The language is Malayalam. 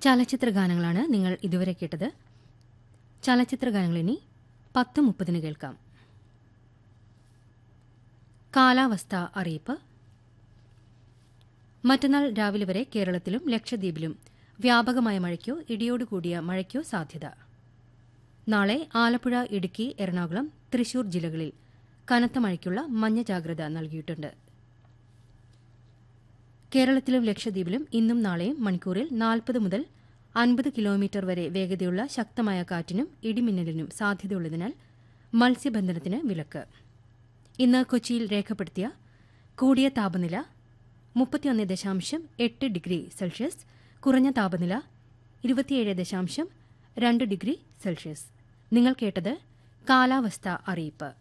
ചലച്ചിത്ര ഗാനങ്ങളാണ് നിങ്ങൾ ഇതുവരെ കേട്ടത് ചലച്ചിത്ര ഗാനങ്ങൾ ഇനി പത്ത് മുപ്പതിന് കേൾക്കാം കാലാവസ്ഥ അറിയിപ്പ് മറ്റന്നാൾ രാവിലെ വരെ കേരളത്തിലും ലക്ഷദ്വീപിലും വ്യാപകമായ മഴയ്ക്കോ ഇടിയോടുകൂടിയ മഴയ്ക്കോ സാധ്യത നാളെ ആലപ്പുഴ ഇടുക്കി എറണാകുളം തൃശൂർ ജില്ലകളിൽ കനത്ത മഴയ്ക്കുള്ള മഞ്ഞ ജാഗ്രത നൽകിയിട്ടുണ്ട് കേരളത്തിലും ലക്ഷദ്വീപിലും ഇന്നും നാളെയും മണിക്കൂറിൽ നാൽപ്പത് മുതൽ അൻപത് കിലോമീറ്റർ വരെ വേഗതയുള്ള ശക്തമായ കാറ്റിനും ഇടിമിന്നലിനും സാധ്യതയുള്ളതിനാൽ മത്സ്യബന്ധനത്തിന് വിലക്ക് ഇന്ന് കൊച്ചിയിൽ രേഖപ്പെടുത്തിയ കൂടിയ താപനില മുപ്പത്തിയൊന്ന് ദശാംശം എട്ട് ഡിഗ്രി സെൽഷ്യസ് കുറഞ്ഞ താപനില ഇരുപത്തിയേഴ് ദശാംശം രണ്ട് ഡിഗ്രി സെൽഷ്യസ് നിങ്ങൾ കേട്ടത് കാലാവസ്ഥ അറിയിപ്പ്